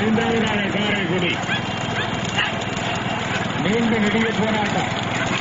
ஐந்தாவதாக காரைக்குடி நீண்ட நெடிய போராட்டம்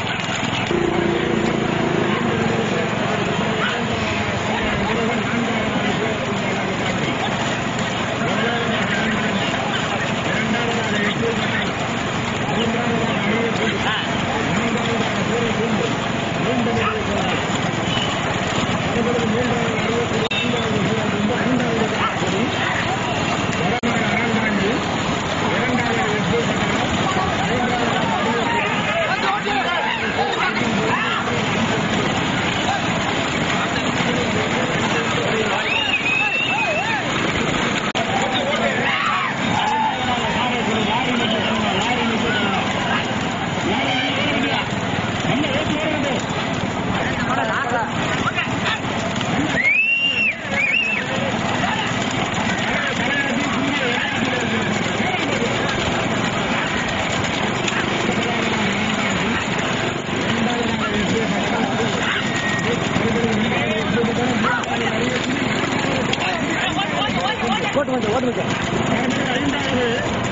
ஓட்டு மச்சான் ஓட்டு மச்சான் ஐந்தாவது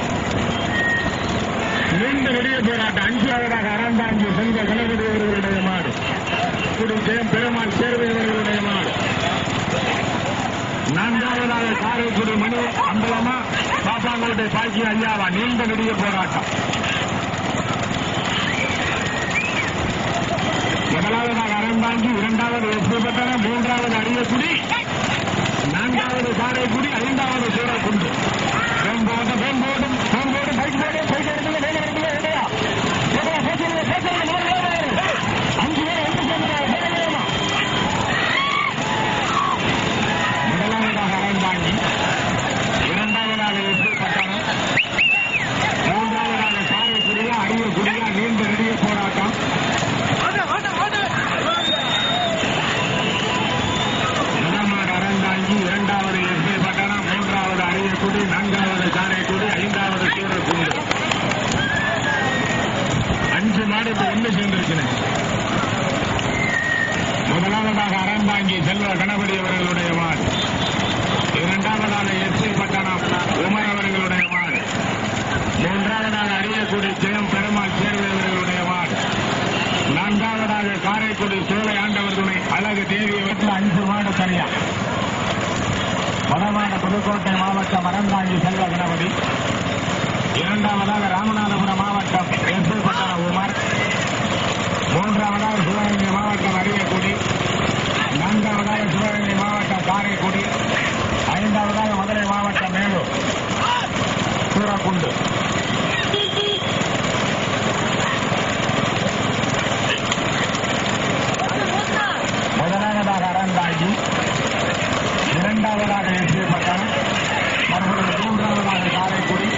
நீண்ட நெடிய போராட்டம் அஞ்சாவதாக அறந்தாங்கி சென்ற கணபதி அவர்களுடைய மாடு குடி ஜெயம் பெருமாள் சேர்வை அவர்களுடைய மாடு நான்காவதாக காரைக்குடி மணி அம்பலமா பாப்பாங்கோட்டை பாக்கி ஐயாவா நீண்ட நெடிய போராட்டம் முதலாவதாக அறந்தாங்கி இரண்டாவது எஸ்பட்டன மூன்றாவது அரியக்குடி நான்காவது காரைக்குடி ஐந்தாவது சூரக்குண்டு போம்போட்டும் போம்போட்டும் போம்போட்டும் பைக் போடும் பைக் எடுத்துங்க வேலை எடுத்துங்க இல்லையா போடுங்க பேசுங்க பேசுங்க முதல்ல வேலை. அஞ்சு பேர் வந்து சேர்ந்துட்டாங்க வேலை வேணுமா முதலாவதாக அறந்தாங்கி இரண்டாவதாக எஸ்பி பட்டணம் மூன்றாவதாக காரைக்குடியா அரியக்குடியா நீண்ட நெடிய போராட்டம் முதமாடு அறந்தாங்கி இரண்டாவது எஸ்பி பட்டணம் மூன்றாவது அரியக்குடி நான்காவது காரைக்குடி ஐந்தாவது சூரக்குண்டு அஞ்சு மாடு இப்ப ஒன்று சேர்ந்திருக்கிறேன் முதலாவதாக அறந்தாங்கி செல்வ கணபதி அவர்களுடைய மாடு இரண்டாவதாக எஸ்பி பட்டணம் உமர் அவர்களுடைய மாடு மூன்றாவதாக அரியக்குடி ஜெயம் பெருமாள் சேர்வை அவர்களுடைய மாடு நான்காவதாக காரைக்குடி சோலை ஆண்டவர் துணை அழகு தேவி வீட்டில் அஞ்சு மாடு தனியா வடமாட புதுக்கோட்டை மாவட்டம் மரந்தாங்கி செல்வ கணபதி இரண்டாவதாக ராமநாதபுரம் மாவட்டம் எஸ் பட்டண உமர் மூன்றாவதாக சிவகங்கை மாவட்டம் அரியக்குடி நான்காவதாக சிவகங்கை மாவட்டம் காரைக்குடி ஐந்தாவதாக மதுரை மாவட்டம் மேலூர் சூரக்குண்டு முதலாவதாக அறந்தாங்கி இரண்டாவதாக எஸ்பி பட்டணம் மறுபடியும் மூன்றாவதாக காரைக்குடி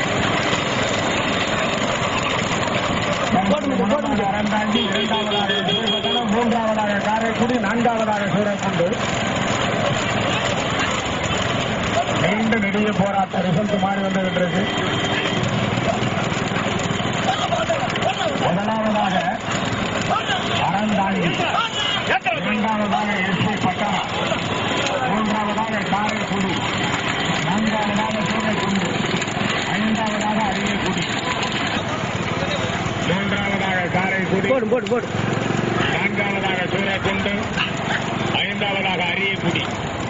முதலாவதாக அறந்தாங்கி இரண்டாவதாக எஸ்பி பட்டணம் மூன்றாவதாக காரைக்குடி நான்காவதாக சூரக்குண்டு நீண்ட நெடிய போராட்ட ரிசல்ட் மாறி வந்துகிட்டு முதலாவதாக அறந்தாங்கி இரண்டாவதாக எஸ்பி பட்டணம் மூன்றாவதாக காரைக்குடி நான்காவதாக சூரக்குண்டு ஐந்தாவதாக அரியக்குடி மூன்றாவதாக காரைக்குடி போடு போடு போடு நான்காவதாக சூரக்குண்டு ஐந்தாவதாக அரியக்குடி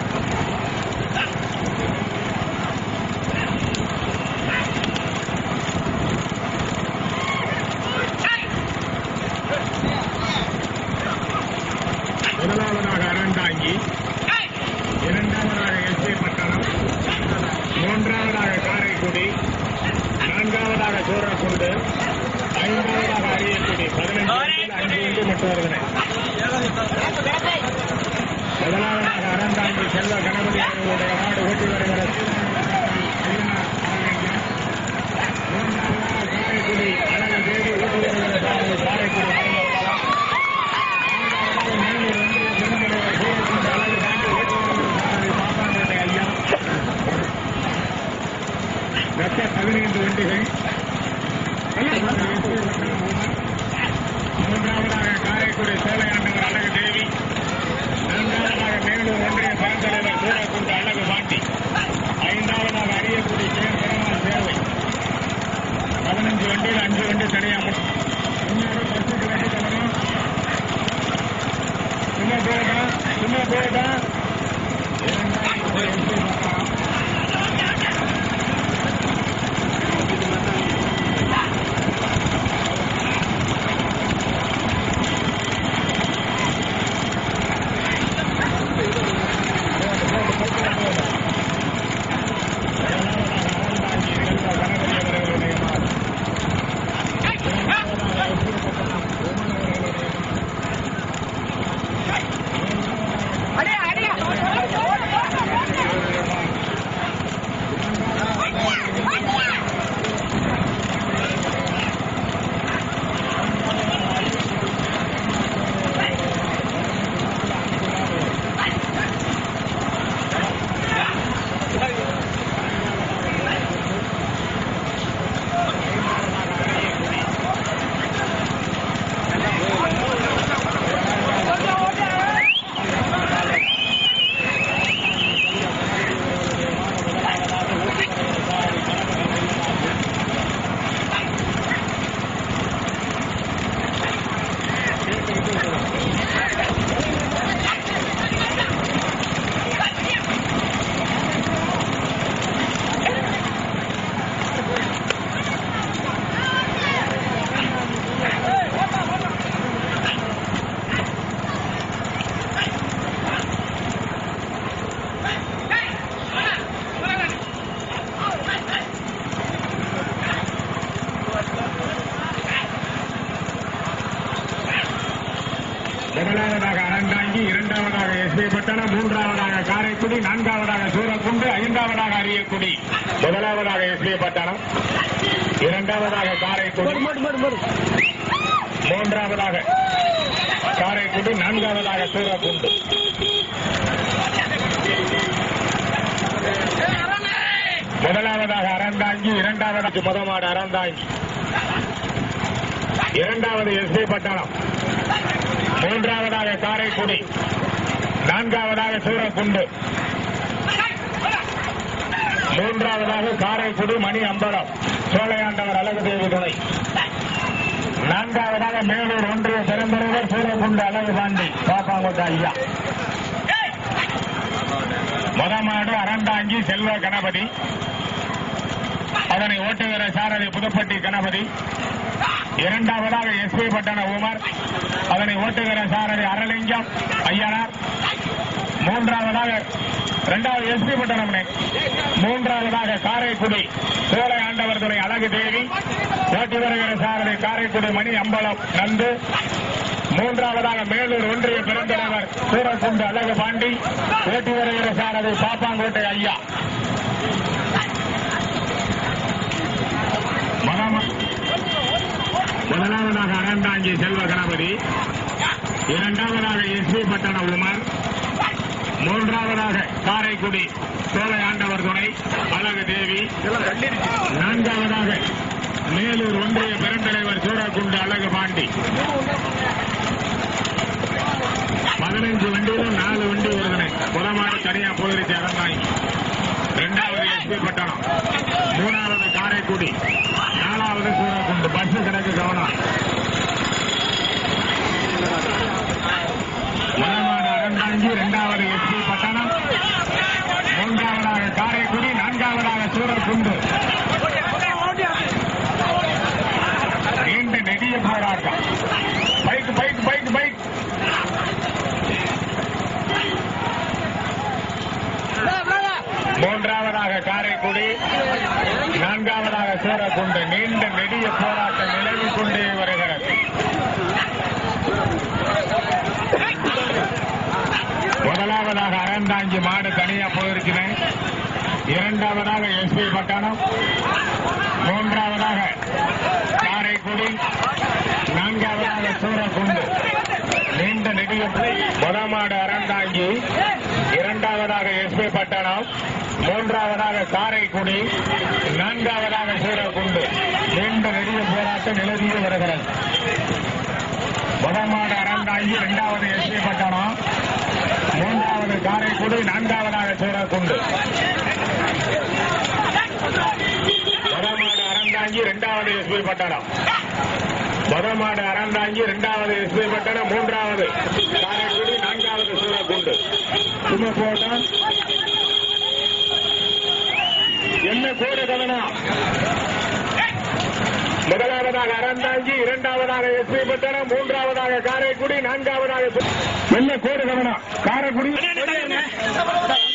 முதலாவதாக அறந்தாங்கி இரண்டாவதாக எஸ்பி பட்டணம் மூன்றாவதாக காரைக்குடி நான்காவதாக சூரக்குண்டு ஐந்தாவதாக அரியக்குடி பதினஞ்சு அஞ்சு ஒன்று மட்டும் வருகிறேன் முதலாவதாக அறந்தாங்கி செல்வ கணபதி அவர்களுடைய நாடு ஓட்டி வருகிறது மூன்றாவதாக காரைக்குடி அழகு தேவி ஓட்டி வருகிறது காரைக்குடி நான்காவதாக மேலூர் ஒன்றிய பெருந்தலைவர் சூரக்குண்டு அழகு தாண்டி ஓட்டி வருகிறது பாப்பாண்டை ஐயா மொத்த பதினைந்து வண்டிகள் மூன்றாவதாக காரைக்குடி சோலையாண்டவர் அழகு தேவி நான்காவதாக மேலூர் ஒன்றிய பெருந்தலைவர் சூரக்குண்டு அழகு பாண்டி ஐந்தாவதாக அரியக்குடி கே பெருமாள் சேவை எஸ்பி பட்டணம் மூன்றாவதாக காரைக்குடி நான்காவதாக சூரக்குண்டு ஐந்தாவதாக அரியக்குடி முதலாவதாக எஸ்பி பட்டணம் இரண்டாவதாக காரைக்குடி மூன்றாவதாக காரைக்குடி நான்காவதாக சூரக்குண்டு முதலாவதாக அறந்தாங்கி இரண்டாவதாக முதமாடு அறந்தாங்கி இரண்டாவது எஸ்பி பட்டணம் மூன்றாவதாக காரைக்குடி நான்காவதாக சூரக்குண்டு மூன்றாவதாக காரைக்குடி மணி அம்பலம் சோழையாண்டவர் அழகு தேவி துணை நான்காவதாக மேலூர் ஒன்றிய பெருந்தலைவர் சூரக்குண்டு அழகு பாண்டி பாப்பாங்கோட்டை ஐயா மொதமாடு அறந்தாங்கி செல்வ கணபதி அதனை ஓட்டுகிற சாரதி புதுப்பட்டி கணபதி இரண்டாவதாக எஸ்பி பட்டண உமர் அதனை ஓட்டுகிற சாரதி அரலிங்கம் ஐயனார் மூன்றாவதாக இரண்டாவது எஸ்பி பட்டணம் மூன்றாவதாக காரைக்குடி சோலை ஆண்டவர் துறை அழகு தேவி ஓட்டி வருகிற சாரதி காரைக்குடி மணி அம்பலம் நந்து மூன்றாவதாக மேலூர் ஒன்றிய பெருந்தலைவர் சூரக்குண்டு அழகு பாண்டி ஓட்டி வருகிற சாரதி பாப்பாங்கோட்டை ஐயா மகம- முதலாவதாக அறந்தாங்கி செல்வ கணபதி இரண்டாவதாக எஸ்பி பட்டண உமர் மூன்றாவதாக காரைக்குடி சோலை ஆண்டவர் துணை அழகு தேவி நான்காவதாக மேலூர் ஒன்றிய பெருந்தலைவர் சூரக்குண்டு அழகு பாண்டி பதினஞ்சு வண்டியிலும் நாலு வண்டி வருதுனே புறமாடு தனியா போயிருச்சு அறந்தாங்கி இரண்டாவது எஸ்பி பட்டணம் மூணாவது காரைக்குடி நாலாவது சூரக்குண்டு பஸ் கிடக்கு கவனம் மலமாடு அறந்தாங்கி இரண்டாவது எஸ்பி பட்டணம் மூன்றாவதாக காரைக்குடி நான்காவதாக சூரக்குண்டு நீண்ட நெடிய போராட்டம் பைக் பைக் பைக் பைக் மூன்றாவதாக காரைக்குடி நான்காவதாக சூரக்குண்டு நீண்ட நெடிய போராட்டம் நிலவிக் கொண்டே வருகிறது முதலாவதாக அறந்தாங்கி மாடு தனியா போயிருக்கிறேன் இரண்டாவதாக எஸ்பி பட்டணம் மூன்றாவதாக காரைக்குடி நான்காவதாக சூரக்குண்டு நீண்ட நெடிய முதமாடு அறந்தாங்கி இரண்டாவதாக எஸ்பி பட்டணம் மூன்றாவதாக காரைக்குடி நான்காவதாக சூரக்குண்டு நீண்ட நெடிய போராட்டம் நிலவிய வருகிறது முதமாடு அறந்தாங்கி இரண்டாவது எஸ்பி பட்டணம் மூன்றாவது காரைக்குடி நான்காவதாக சூரக்குண்டு முதமாடு அறந்தாங்கி இரண்டாவது எஸ்பி பட்டணம் முதமாடு அறந்தாங்கி இரண்டாவது எஸ்பி பட்டணம் மூன்றாவது காரைக்குடி நான்காவது சூரக்குண்டு சும்மா போட்டா என்ன கோடு கவனம் முதலாவதாக அறந்தாங்கி இரண்டாவதாக எஸ்பி பட்டணம் மூன்றாவதாக காரைக்குடி நான்காவதாக சு- என்ன கோடு கவனம் காரைக்குடி